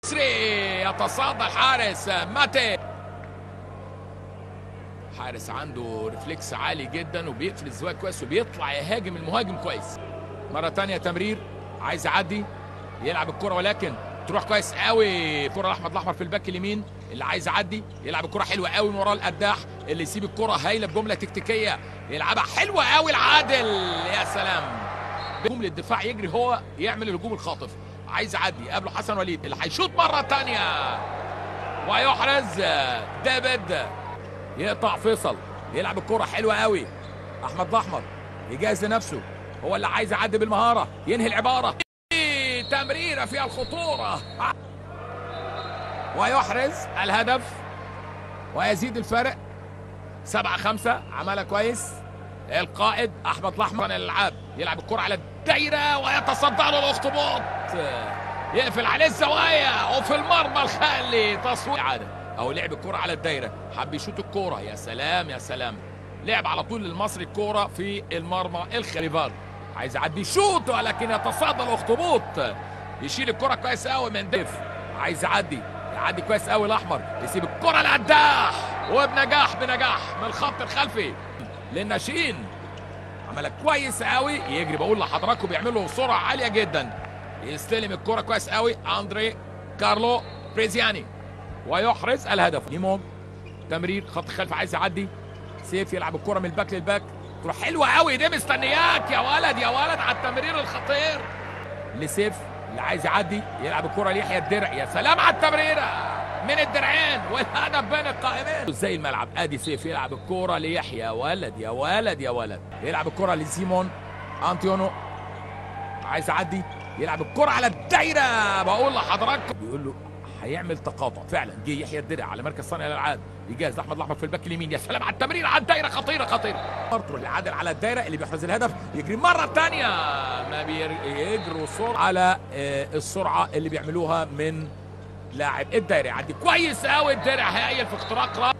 مصري يتصدى الحارس ماتي حارس عنده ريفلكس عالي جدا وبيقفل الزوايا كويس وبيطلع يهاجم المهاجم كويس مرة تانية تمرير عايز يعدي يلعب الكرة ولكن تروح كويس قوي كرة احمد الاحمر في الباك اليمين اللي عايز يعدي يلعب الكرة حلوة قوي من وراه القداح اللي يسيب الكرة هايلة بجملة تكتيكية يلعبها حلوة قوي العادل يا سلام جملة الدفاع يجري هو يعمل الهجوم الخاطف عايز يعدي قبله حسن وليد اللي هيشوط مرة تانية ويحرز ديفيد يقطع فيصل يلعب الكرة حلوة قوي احمد الاحمر يجهز لنفسه هو اللي عايز يعدي بالمهارة ينهي العبارة تمريرة فيها الخطورة ويحرز الهدف ويزيد الفرق سبعة خمسة عملها كويس القائد احمد الاحمر الالعاب يلعب الكرة على الدايرة ويتصدى له الاخطبوط يقفل عليه الزوايا وفي المرمى الخالي تصوير عادة او لعب الكرة على الدايرة حب يشوط الكرة يا سلام يا سلام لعب على طول المصري الكرة في المرمى الخليفان عايز يعدي شوط ولكن يتصدى الاخطبوط يشيل الكرة كويس قوي من ديف عايز يعدي يعدي كويس قوي الاحمر يسيب الكرة لقداح وبنجاح بنجاح من الخط الخلفي للناشئين عملها كويس قوي يجري بقول لحضراتكم بيعملوا سرعة عالية جدا يستلم الكرة كويس قوي اندري كارلو بريزياني ويحرز الهدف نيمون تمرير خط خلف عايز يعدي سيف يلعب الكرة من الباك للباك تروح حلوة قوي دي مستنياك يا ولد يا ولد على التمرير الخطير لسيف اللي عايز يعدي يلعب الكرة ليحيى الدرع يا سلام على التمريرة من الدرعين والهدف بين القائمين ازاي الملعب ادي سيف يلعب الكرة ليحيى يا ولد يا ولد يا ولد يلعب الكرة لسيمون انتيونو عايز يعدي يلعب الكرة على الدايرة بقول لحضراتكم بيقول له هيعمل تقاطع فعلا جه يحيى الدرع على مركز صانع الالعاب يجهز احمد الاحمر في الباك اليمين يا سلام على التمرير على الدايره خطيره خطيره تروح لعادل على الدايره اللي بيحرز الهدف يجري مره ثانيه ما بيجروا سرعه على آه، السرعه اللي بيعملوها من لاعب الدايره يعدي كويس قوي الدرع هايل في اختراق رأس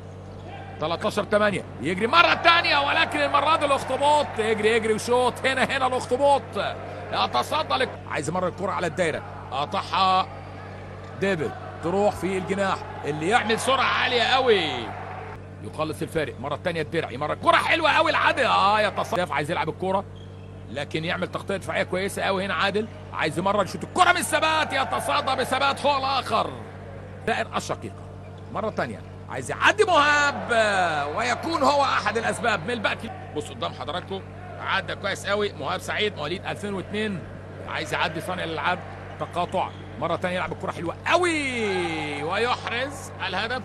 13 8 يجري مره ثانيه ولكن المره دي الاخطبوط يجري يجري وشوط هنا هنا الاخطبوط يتصدى لك عايز مره الكره على الدايره قطعها ديفيد تروح في الجناح اللي يعمل سرعه عاليه قوي يخلص الفارق مره ثانيه الدرعي مره كره حلوه قوي العادل اه يتصدى عايز يلعب الكره لكن يعمل تغطيه دفاعيه كويسه قوي هنا عادل عايز مره يشوط الكره من الثبات يتصدى بثبات هو الاخر دائر الشقيقه مره ثانيه عايز يعدي مهاب ويكون هو احد الاسباب من الباك بص قدام حضراتكم عدى كويس قوي مهاب سعيد مواليد 2002 عايز يعدي صانع الالعاب تقاطع مرة تانية يلعب الكرة حلوة قوي ويحرز الهدف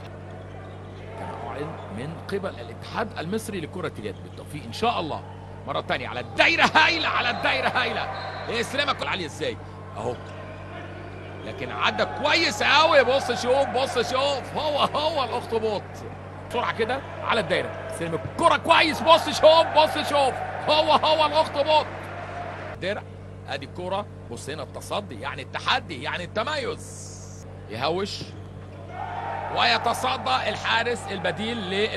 كان أعلن من قبل الاتحاد المصري لكرة اليد بالتوفيق إن شاء الله مرة تانية على الدايرة هايلة على الدايرة هايلة استلامك عالية إزاي أهو لكن عدى كويس قوي بص شوف بص شوف هو هو الاخطبوط بسرعة كده على الدايرة استلم الكرة كويس بص شوف بص شوف هو هو الاخطبوط درع ادي الكرة بص هنا التصدي يعني التحدي يعني التميز يهوش ويتصدى الحارس البديل ل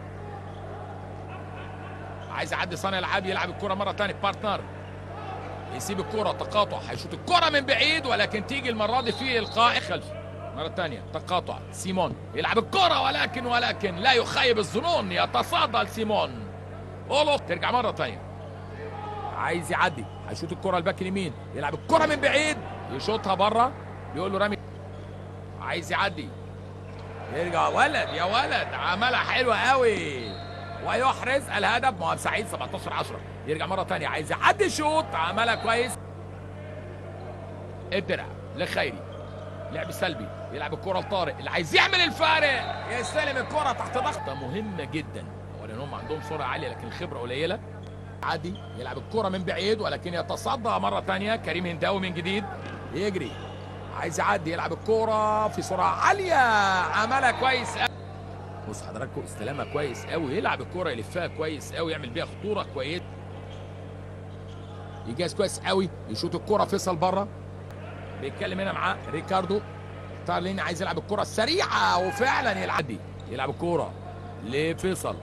عايز يعدي صانع العاب يلعب الكرة مرة تانية بارتنر يسيب الكرة تقاطع هيشوط الكرة من بعيد ولكن تيجي المرة دي في القاء خلفي مرة تانية تقاطع سيمون يلعب الكرة ولكن ولكن لا يخيب الظنون يتصدى لسيمون اولو ترجع مرة تانية عايز يعدي هيشوط الكرة الباك اليمين يلعب الكرة من بعيد يشوطها بره يقول له رامي عايز يعدي يرجع ولد يا ولد عملها حلوة قوي ويحرز الهدف مهاب سعيد 17 10 يرجع مرة تانية عايز يعدي شوط عملها كويس الدرع لخيري لعب سلبي يلعب الكرة لطارق اللي عايز يعمل الفارق يستلم الكرة تحت ضغط مهمة جدا اولا هم عندهم سرعة عالية لكن الخبرة قليلة عادي يلعب الكرة من بعيد ولكن يتصدى مرة تانية كريم هنداوي من جديد يجري عايز يعدي يلعب الكرة في سرعة عالية عملها كويس قوي بص حضراتكم استلامها كويس قوي يلعب الكرة يلفها كويس قوي يعمل بيها خطورة كويس يجهز كويس قوي يشوط الكرة فيصل بره بيتكلم هنا معاه ريكاردو تارلين عايز يلعب الكرة السريعة وفعلا يلعب دي يلعب الكرة لفيصل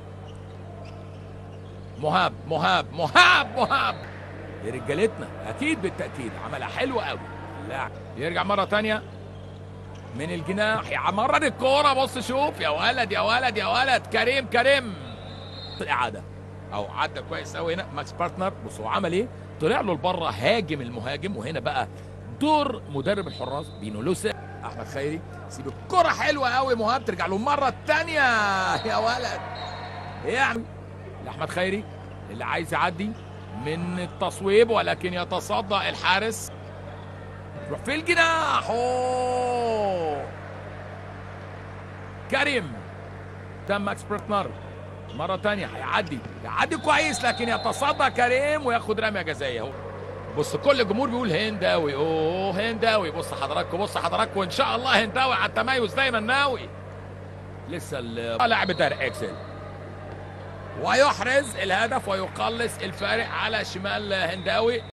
مهاب مهاب مهاب مهاب يا رجالتنا اكيد بالتاكيد عملها حلوه قوي لا يرجع مره تانية من الجناح يمرر الكوره بص شوف يا ولد يا ولد يا ولد كريم كريم اعاده او عدى كويس قوي هنا ماكس بارتنر بص هو عمل ايه طلع له لبره هاجم المهاجم وهنا بقى دور مدرب الحراس بينو لوسا احمد خيري سيب الكره حلوه قوي مهاب ترجع له المره الثانيه يا ولد يعني لاحمد خيري اللي عايز يعدي من التصويب ولكن يتصدى الحارس يروح في الجناح أوه. كريم تم ماكس بيرتنر مرة تانية هيعدي يعدي كويس لكن يتصدى كريم وياخد رمية جزائية اهو بص كل الجمهور بيقول هنداوي اوه هنداوي بص حضراتكم بص حضراتكم وان شاء الله هنداوي على التميز دايما ناوي لسه لاعب الدار اكسل ويحرز الهدف ويقلص الفارق على شمال هنداوي